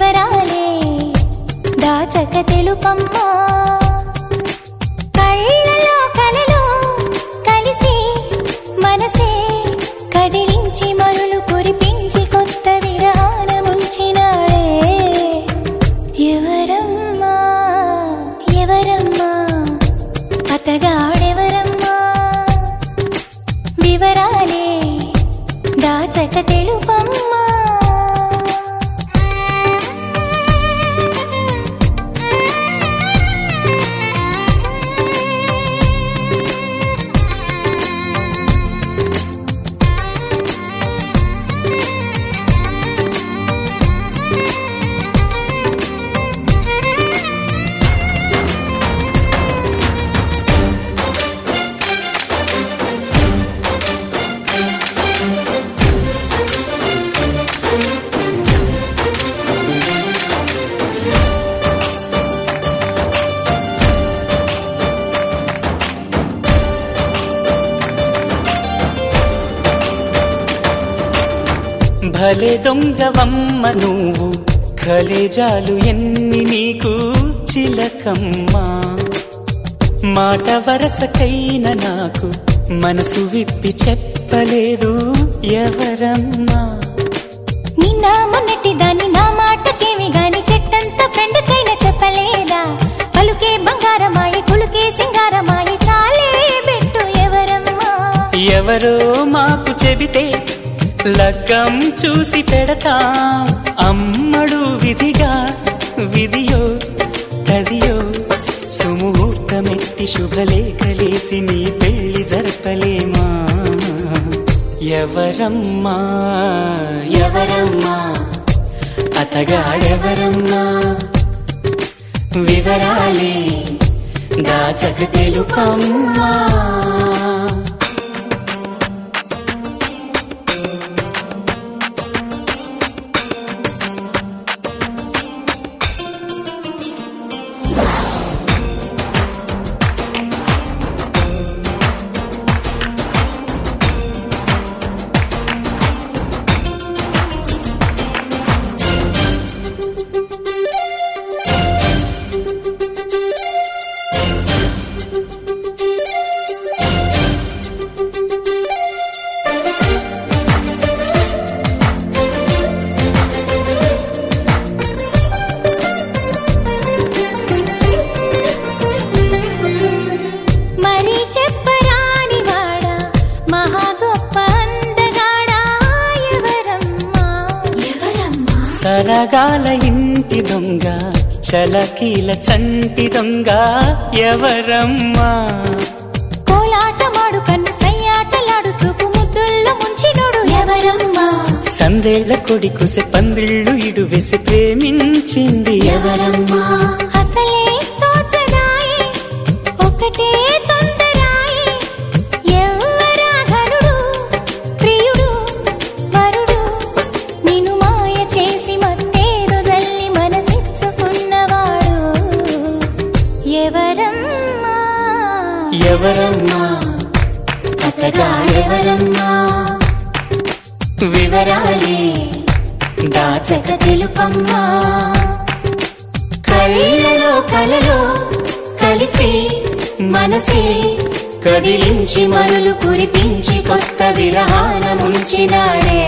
వివరాలే దాచక తెలుపమ్మా కళ్ళలో కలలో కలిసి మనసే కదిలించి మరులు కురిపించి కొత్త విరానముంచినాడే ఎవరమ్మా ఎవరమ్మా అతగాడెవరమ్మా వివరాలే దాచక తెలుపమ్మా భలే దొంగవమ్మ నువ్వు కలేజాలు ఎన్ని నీకు చిలకమ్మా మాట వరసకైన నాకు మనసు విప్పి చెప్పలేదు ఎవరమ్మా నిన్న మొన్నటి దాన్ని నా మాటకేమి గాని చెట్టంత ఫ్రెండ్కైనా చెప్పలేదా పలుకే బంగారమాయి కులుకే సింగారమాయి తాలే పెట్టు ఎవరమ్మా ఎవరో మాకు చెబితే లగ్గం చూసి పెడతా అమ్మడు విధిగా విధియో తదియో సుముహూర్తమెట్టి శుభలేఖలేసి నీ పెళ్లి జరపలేమా ఎవరమ్మా ఎవరమ్మా అతగాడెవరమ్మా వివరాలే దాచక తెలుపమ్మా మరి చెప్పరాని వాడా మహా గొప్ప అందగాడా ఎవరమ్మా ఎవరమ్మా సరగాల ఇంటి దొంగ చలకీల చంటి దొంగ ఎవరమ్మా కోలాటమాడు కన్ను సయ్యాటలాడు చూపు ముద్దుల్లో ముంచినోడు ఎవరమ్మా సందేళ్ల కొడి కుసె పందిళ్ళు ఇడు వేసి ప్రేమించింది ఎవరమ్మా అసలే తోచదాయే ఒకటే తొందరాయే ఎవ్వరా ఘనుడు ప్రియుడు వరుడు నిన్ను మాయ చేసి మత్తేదు జల్లి మనసిచ్చుకున్నవాడు ఎవరమ్మా ఎవరమ్మా అతగాడెవరమ్మా వివరాలే దాచక తెలుపమ్మా కళ్ళలో కలలో కలిసి మనసే కదిలించి మరులు కురిపించి కొత్త విరహాన ముంచినాడే